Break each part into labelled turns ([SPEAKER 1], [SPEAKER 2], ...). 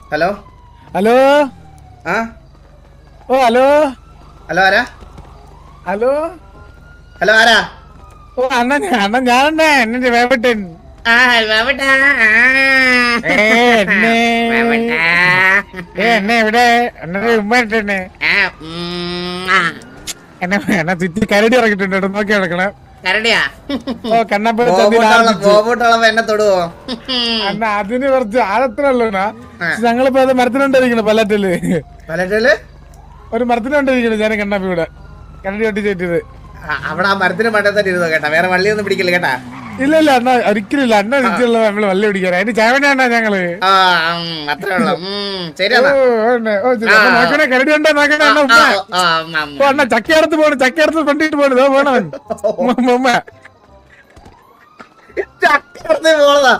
[SPEAKER 1] Hello
[SPEAKER 2] hello
[SPEAKER 1] ആ
[SPEAKER 2] ഓ hello
[SPEAKER 1] hello ആരാ
[SPEAKER 2] ഹലോ
[SPEAKER 1] ഹലോ ആരാ
[SPEAKER 2] ഓ അണ്ണ ഞാൻ- അണ്ണ ഞാനെന്നെ എന്നെ വേവട്ടൻ
[SPEAKER 1] ആ ബാബട്ടാ
[SPEAKER 2] ഏ എന്നെ ഏ എന്നെ ഇവിടെ എന്നെ ഉമ്മ ഇട്ടെന്നെ എന്നെ എന്നെ ചുറ്റി കരടി ഇറങ്ങിയിട്ടുണ്ട് കേട്ടോ നോക്കി നടക്കണേ
[SPEAKER 1] കരടിയാ
[SPEAKER 2] ഓ കണ്ണപ്പ
[SPEAKER 1] ബോബോട്ടോളം എന്നെ തൊടുവോ
[SPEAKER 2] അണ്ണ അതിന് കുറച്ച് ആഴത്ര ഉള്ളൂണ്ണ ഞങ്ങളിപ്പോ അത് മരത്തിനുണ്ടിരിക്കണ പല്ലറ്റില്
[SPEAKER 1] പലറ്റല്
[SPEAKER 2] ഒരു മരത്തിനുണ്ടിരിക്കണ ഞാൻ കണ്ണപ്പ ഇവിടെ കരടി ഒട്ടി ചേറ്റിയത്
[SPEAKER 1] അവിടെ ആ മരത്തിന് മണ്ടത്തന്നെ ഇരുന്നോ കേട്ടാ വേറെ വള്ളിയൊന്നും പിടിക്കില്ല കേട്ടാ
[SPEAKER 2] ഇല്ല ഇല്ല അണ്ണ ഒരിക്കലും അണ്ണ നിശ്ചയുള്ള നമ്മള് വല്ല പിടിക്കാൻ അതിന് ചാവനാണ് ഞങ്ങള്
[SPEAKER 1] ആ ഉം, അത്രേ ഉള്ളു ഉം, ശരി
[SPEAKER 2] ഓ,
[SPEAKER 1] എന്നാ
[SPEAKER 2] ഉണ്ട്. ഓ, ശരി. അപ്പൊ നോക്കണേ കരടി ഉണ്ടോ നോക്കണേ അണ്ണ ഉമ്മ
[SPEAKER 1] ആ, ഉം, ഉം.
[SPEAKER 2] ഓ അണ്ണ ചക്കയടത്ത് പോണ് ചക്കയടത്ത് കൊണ്ടിട്ട് പോണ് ഇതോ പോണവൻ ഉമ്മ, ഉമ്മ
[SPEAKER 1] ചക്കരത്ത് പോണതാ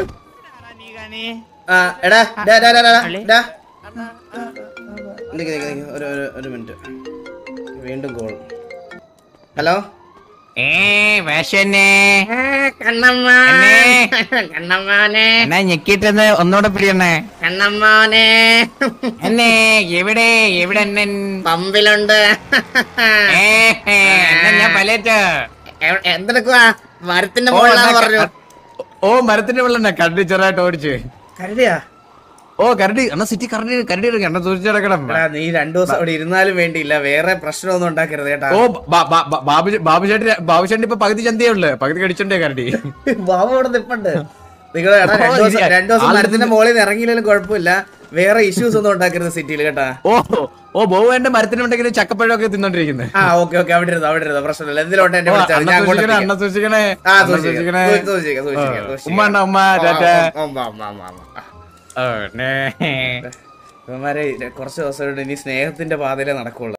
[SPEAKER 1] ആ, എടാ ഡാ, ഡാ, ഡാ, ഡാ, ഡാ. നിക്ക്, നിക്ക്, നിക്ക്. ഒരു ഒരു- ഒരു മിനിറ്റ് വീണ്ടും കോൾ ഹലോ
[SPEAKER 3] ഏ വേഷന്നെ
[SPEAKER 1] കണ്ണമ്മാനെ കണ്ണമ്മാനെ
[SPEAKER 3] എന്നാ ഞെക്കിട്ടെന്ന് ഒന്നുകൂടെ പിടിയണ്ണേ
[SPEAKER 1] കണ്ണമ്മാനെ
[SPEAKER 3] എന്നെ എവിടെ എവിടെ അണ്ണൻ
[SPEAKER 1] പമ്പിലുണ്ട്
[SPEAKER 3] ഏ, ഏ, എന്നാ ഞാൻ പലേറ്റ
[SPEAKER 1] എ- എന്തെടുക്കുവാ മരത്തിന്റെ മുകളിലാന്ന് പറഞ്ഞു
[SPEAKER 3] ഓ മരത്തിന്റെ വെള്ളം കരടി ചെറുതായിട്ട് ഓടിച്ച്
[SPEAKER 1] കരടിയാ
[SPEAKER 3] ഓ കരടി എന്നാ സിറ്റി കരടി കരടി ഇറങ്ങി എന്നാ സൂക്ഷിച്ചു കിടക്കണം
[SPEAKER 1] എടാ നീ രണ്ടു ദിവസം അവിടെ ഇരുന്നാലും വേണ്ടിയില്ല വേറെ പ്രശ്നമൊന്നും ഉണ്ടാക്കരുത് കേട്ടാ
[SPEAKER 3] ഓ ബാ- ബാ- ബാ- ബാബു ബാബുചേട്ടി ബാബുചേട്ടി ഇപ്പൊ പകുതി ചന്തയേ ഉള്ളു പകുതി കടിച്ചോണ്ടേ കരടി
[SPEAKER 1] ബാബു അവിടെ നിപ്പുണ്ട് നിങ്ങൾ എടാ
[SPEAKER 3] ഓ,
[SPEAKER 1] രണ്ടു ദിവസം
[SPEAKER 3] ഇനി
[SPEAKER 1] രണ്ടു ദിവസം
[SPEAKER 3] ആളുടെ
[SPEAKER 1] മരത്തിന്റെ മുകളിൽ നിന്ന് ഇറങ്ങിയില്ലെങ്കിലും കുഴപ്പമില്ല വേറെ ഇഷ്യൂസ് ഒന്നും ഉണ്ടാക്കരുത് സിറ്റിയിൽ കേട്ടാ
[SPEAKER 3] ഓ ഓ ബോബു എന്റെ മരത്തിനുണ്ടെങ്കിൽ ചക്കപ്പഴമൊക്കെ തിന്നോണ്ടിരിക്കുന്നത്
[SPEAKER 1] ആ ഓക്കെ ഓക്കെ അവിടെ ഇരുന്നു അവിടെ ഇരുന്നു പ്രശ്നമില്ല എന്തിലോട്ട് എന്നെ
[SPEAKER 3] ഓ,
[SPEAKER 1] വിളിച്ചാൽ
[SPEAKER 3] അണ്ണ
[SPEAKER 1] ഞാൻ അങ്ങോട്ട്
[SPEAKER 3] സൂക്ഷിക്കണേ
[SPEAKER 1] എത്തിക്കാം.
[SPEAKER 3] അണ്ണ സൂക്ഷിക്കണേ
[SPEAKER 1] ആ
[SPEAKER 3] അണ്ണ
[SPEAKER 1] സൂക്ഷിക്കാം
[SPEAKER 3] സൂക്ഷിക്കണേ
[SPEAKER 1] സൂക്ഷിക്കാം സൂക്ഷിക്കാം
[SPEAKER 3] ആ.
[SPEAKER 1] സൂക്ഷിക്കാം
[SPEAKER 3] ഉമ്മ അണ്ണ ഉമ്മ
[SPEAKER 1] ആ,
[SPEAKER 3] ടാറ്റ
[SPEAKER 1] ആ, ഉമ്മ, ഉമ്മ, ഉമ്മ, ഉമ്മ. ആ.
[SPEAKER 3] ഓ, നേ.
[SPEAKER 1] ഇവന്മാരെ കുറച്ച് ദിവസം കൊണ്ട് ഇനി സ്നേഹത്തിന്റെ പാതയിലേ നടക്കുള്ളൂ